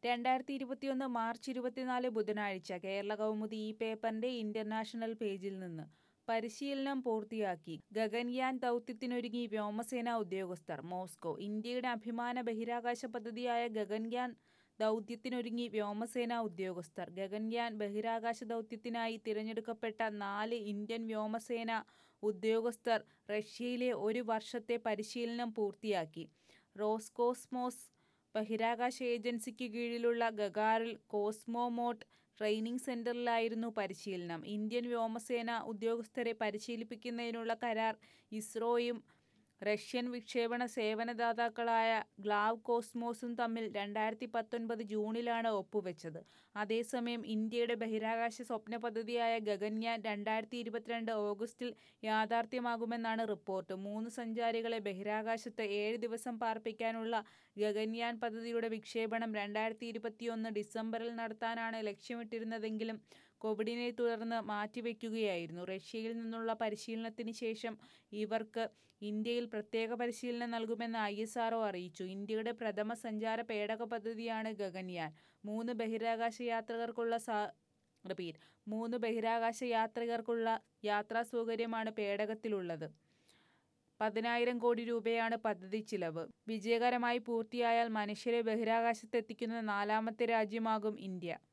രണ്ടായിരത്തി ഇരുപത്തിയൊന്ന് മാർച്ച് ഇരുപത്തിനാല് ബുധനാഴ്ച കേരള കൗമുദി ഈ പേപ്പറിന്റെ ഇന്റർനാഷണൽ പേജിൽ നിന്ന് പരിശീലനം പൂർത്തിയാക്കി ഗഗൻയാൻ ദൗത്യത്തിനൊരുങ്ങി വ്യോമസേന ഉദ്യോഗസ്ഥർ മോസ്കോ ഇന്ത്യയുടെ അഭിമാന ബഹിരാകാശ പദ്ധതിയായ ഗഗൻയാൻ ദൗത്യത്തിനൊരുങ്ങി വ്യോമസേന ഉദ്യോഗസ്ഥർ ഗഗൻയാൻ ബഹിരാകാശ ദൗത്യത്തിനായി തിരഞ്ഞെടുക്കപ്പെട്ട നാല് ഇന്ത്യൻ വ്യോമസേന ഉദ്യോഗസ്ഥർ റഷ്യയിലെ ഒരു വർഷത്തെ പരിശീലനം പൂർത്തിയാക്കി റോസ്കോസ്മോസ് ബഹിരാകാശ ഏജൻസിക്ക് കീഴിലുള്ള ഗഗാറിൽ കോസ്മോമോട്ട് ട്രെയിനിംഗ് സെന്ററിലായിരുന്നു പരിശീലനം ഇന്ത്യൻ വ്യോമസേന ഉദ്യോഗസ്ഥരെ പരിശീലിപ്പിക്കുന്നതിനുള്ള കരാർ ഇസ്രോയും റഷ്യൻ വിക്ഷേപണ സേവനദാതാക്കളായ ഗ്ലാവ് കോസ്മോസും തമ്മിൽ രണ്ടായിരത്തി പത്തൊൻപത് ജൂണിലാണ് ഒപ്പുവെച്ചത് അതേസമയം ഇന്ത്യയുടെ ബഹിരാകാശ സ്വപ്ന പദ്ധതിയായ ഗഗൻയാൻ രണ്ടായിരത്തി ഇരുപത്തിരണ്ട് ഓഗസ്റ്റിൽ യാഥാർത്ഥ്യമാകുമെന്നാണ് റിപ്പോർട്ട് മൂന്ന് സഞ്ചാരികളെ ബഹിരാകാശത്ത് ഏഴ് ദിവസം പാർപ്പിക്കാനുള്ള ഗഗൻയാൻ പദ്ധതിയുടെ വിക്ഷേപണം രണ്ടായിരത്തി ഇരുപത്തിയൊന്ന് ഡിസംബറിൽ നടത്താനാണ് ലക്ഷ്യമിട്ടിരുന്നതെങ്കിലും കോവിഡിനെ തുടർന്ന് മാറ്റിവെക്കുകയായിരുന്നു റഷ്യയിൽ നിന്നുള്ള പരിശീലനത്തിന് ശേഷം ഇവർക്ക് ഇന്ത്യയിൽ പ്രത്യേക പരിശീലനം നൽകുമെന്ന് ഐ എസ് ആർഒ അറിയിച്ചു ഇന്ത്യയുടെ പ്രഥമ സഞ്ചാര പേടക പദ്ധതിയാണ് ഗഗൻയാൻ മൂന്ന് ബഹിരാകാശ യാത്രികർക്കുള്ള സാ റിപ്പീറ്റ് മൂന്ന് ബഹിരാകാശ യാത്രികർക്കുള്ള യാത്രാ സൗകര്യമാണ് പേടകത്തിലുള്ളത് പതിനായിരം കോടി രൂപയാണ് പദ്ധതി ചിലവ് വിജയകരമായി പൂർത്തിയായാൽ മനുഷ്യരെ ബഹിരാകാശത്തെത്തിക്കുന്ന നാലാമത്തെ രാജ്യമാകും ഇന്ത്യ